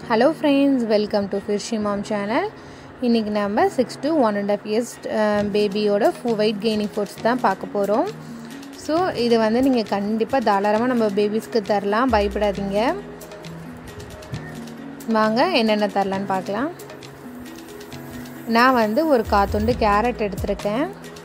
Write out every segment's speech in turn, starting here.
hello friends welcome to ஃபிர்ஷி mom channel இன்றைக்கி நம்ம six to one and half years பேபியோட ஃபு வெயிட் கெய்னிங் ஃபுட்ஸ் தான் பார்க்க போகிறோம் ஸோ இது வந்து நீங்கள் கண்டிப்பாக தாராளமாக நம்ம பேபிஸ்க்கு தரலாம் பயப்படாதீங்க வாங்க என்னென்ன தரலான்னு பார்க்கலாம் நான் வந்து ஒரு காத்துண்டு கேரட் எடுத்திருக்கேன்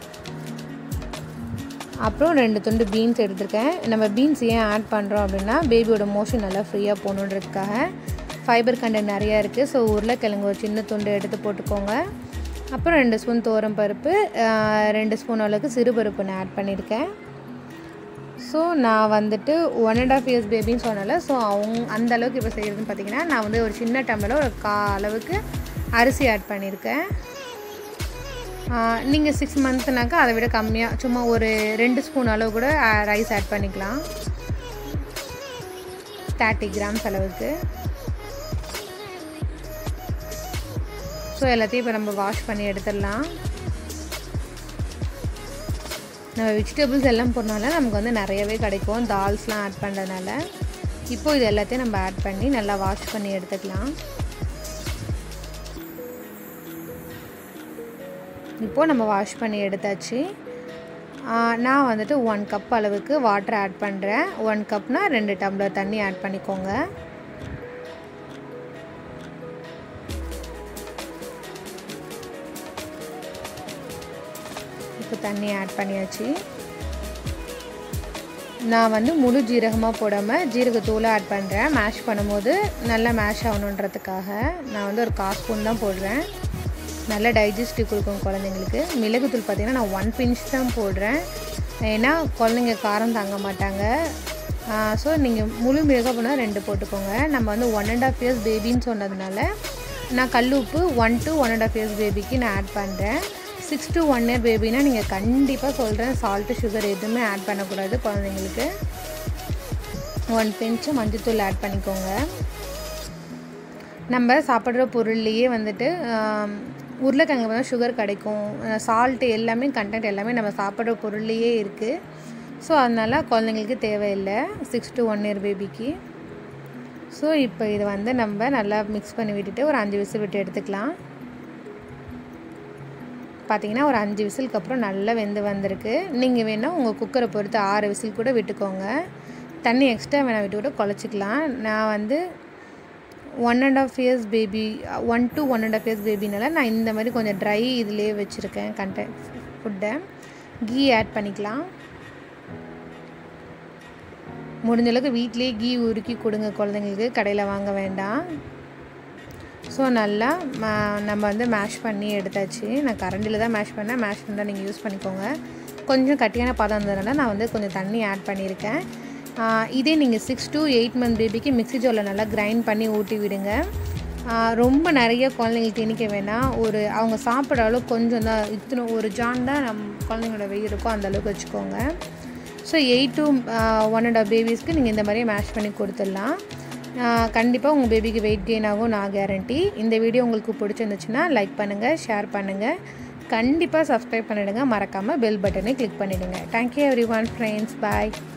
அப்புறம் ரெண்டு துண்டு பீன்ஸ் எடுத்திருக்கேன் நம்ம பீன்ஸ் ஏன் ஆட் பண்ணுறோம் அப்படின்னா பேபியோட மோஷன் நல்லா ஃப்ரீயாக போகணுன்றதுக்காக ஃபைபர் கண்டென்ட் நிறையா இருக்குது ஸோ உருளைக்கிழங்கு ஒரு சின்ன துண்டு எடுத்து போட்டுக்கோங்க அப்புறம் ரெண்டு ஸ்பூன் தோரம் பருப்பு ரெண்டு ஸ்பூன் அளவுக்கு சிறுபருப்பு நான் ஆட் பண்ணியிருக்கேன் ஸோ நான் வந்துட்டு ஒன் அண்ட் ஆஃப் இயர்ஸ் பேபின்னு சொன்னால ஸோ அவங்க அந்த அளவுக்கு இப்போ செய்கிறதுன்னு பார்த்தீங்கன்னா நான் வந்து ஒரு சின்ன டம்ளரில் ஒரு கா அளவுக்கு அரிசி ஆட் பண்ணியிருக்கேன் நீங்கள் சிக்ஸ் மந்த்னாக்கா அதை விட கம்மியாக சும்மா ஒரு ரெண்டு ஸ்பூன் அளவு கூட ரைஸ் ஆட் பண்ணிக்கலாம் தேர்ட்டி கிராம்ஸ் அளவுக்கு ஸோ எல்லாத்தையும் இப்போ நம்ம வாஷ் பண்ணி எடுத்துடலாம் நம்ம வெஜிடபிள்ஸ் எல்லாம் போடுறதுனால நமக்கு வந்து நிறையவே கிடைக்கும் தால்ஸ்லாம் ஆட் பண்ணுறதுனால இப்போது இது எல்லாத்தையும் நம்ம ஆட் பண்ணி நல்லா வாஷ் பண்ணி எடுத்துக்கலாம் இப்போது நம்ம வாஷ் பண்ணி எடுத்தாச்சு நான் வந்துட்டு ஒன் கப் அளவுக்கு வாட்டர் ஆட் பண்ணுறேன் ஒன் கப்னால் ரெண்டு டம்ளர் தண்ணி ஆட் பண்ணிக்கோங்க இப்போ தண்ணி ஆட் பண்ணியாச்சு நான் வந்து முழு ஜீரகமாக போடாமல் ஜீரகத்தூளை ஆட் பண்ணுறேன் மேஷ் பண்ணும்போது நல்லா மேஷ் ஆகணுன்றதுக்காக நான் வந்து ஒரு கால் ஸ்பூன் தான் போடுறேன் நல்ல டைஜஸ்டிவ் கொடுக்கும் குழந்தைங்களுக்கு மிளகுத்தூள் பார்த்திங்கன்னா நான் ஒன் பிஞ்ச் தான் போடுறேன் ஏன்னா குழந்தைங்க காரம் தாங்க மாட்டாங்க ஸோ நீங்கள் முழு மிளகா போனால் ரெண்டு போட்டுக்கோங்க நம்ம வந்து ஒன் அண்ட் ஆஃப் இயர்ஸ் பேபின்னு சொன்னதுனால நான் கல் உப்பு one to one and half years பேபிக்கு நான் ஆட் பண்ணுறேன் சிக்ஸ் டு ஒன் இயர் பேபினா நீங்கள் கண்டிப்பாக சொல்கிறேன் சால்ட்டு சுகர் எதுவுமே ஆட் பண்ணக்கூடாது குழந்தைங்களுக்கு ஒன் பிஞ்சு மஞ்சத்தூள் ஆட் பண்ணிக்கோங்க நம்ம சாப்பிட்ற பொருள்லேயே வந்துட்டு உருளைக்கிழங்கு வந்து சுகர் கிடைக்கும் சால்ட்டு எல்லாமே கண்டென்ட் எல்லாமே நம்ம சாப்பிட்ற பொருள்லேயே இருக்குது ஸோ அதனால் குழந்தைங்களுக்கு தேவையில்லை சிக்ஸ் டு ஒன் இயர் பேபிக்கு ஸோ இப்போ இதை வந்து நம்ம நல்லா மிக்ஸ் பண்ணி விட்டுட்டு ஒரு அஞ்சு விசில் விட்டு எடுத்துக்கலாம் பார்த்தீங்கன்னா ஒரு அஞ்சு விசிலுக்கு அப்புறம் நல்லா வெந்து வந்திருக்கு நீங்கள் வேணால் உங்கள் குக்கரை பொறுத்து ஆறு விசில் கூட விட்டுக்கோங்க தண்ணி எக்ஸ்ட்ரா வேணால் விட்டு கூட குழச்சிக்கலாம் நான் வந்து one and half years baby one to one and half years பேபினால நான் இந்த மாதிரி கொஞ்சம் ட்ரை இதிலே வச்சுருக்கேன் கண்டென்ட் ஃபுட்டை கீ ஆட் பண்ணிக்கலாம் முடிஞ்ச அளவுக்கு வீட்லேயே கீ உருக்கி கொடுங்க குழந்தைங்களுக்கு கடையில் வாங்க வேண்டாம் ஸோ நல்லா நம்ம வந்து மேஷ் பண்ணி எடுத்தாச்சு நான் கரண்டியில் தான் மேஷ் பண்ணேன் மேஷ் பண்ணால் நீங்கள் யூஸ் பண்ணிக்கோங்க கொஞ்சம் கட்டியான பதம் இருந்ததுனால நான் வந்து கொஞ்சம் தண்ணி ஆட் பண்ணியிருக்கேன் இதே நீங்கள் சிக்ஸ் டு எயிட் மந்த் பேபிக்கு மிக்ஸி ஜோரில் நல்லா கிரைண்ட் பண்ணி ஊட்டி விடுங்க ரொம்ப நிறைய குழந்தைங்களுக்கு திணிக்க வேணாம் ஒரு அவங்க சாப்பிட்ற அளவுக்கு கொஞ்சம் தான் இத்தனை ஒரு ஜான் தான் நம் குழந்தைங்களோட வெயில் இருக்கோ அந்த அளவுக்கு வச்சுக்கோங்க so eight to one and half பேபிஸ்க்கு நீங்கள் இந்த மாதிரியே மேஷ் பண்ணி கொடுத்துடலாம் கண்டிப்பாக உங்கள் பேபிக்கு வெயிட் கெயின் ஆகும் நான் கேரண்டி இந்த வீடியோ உங்களுக்கு பிடிச்சிருந்துச்சுன்னா லைக் பண்ணுங்கள் ஷேர் பண்ணுங்கள் கண்டிப்பாக சப்ஸ்கிரைப் பண்ணிவிடுங்க மறக்காமல் பெல் பட்டனை கிளிக் பண்ணிவிடுங்க தேங்க்யூ எவ்ரி ஒன் ஃப்ரெண்ட்ஸ் பாய்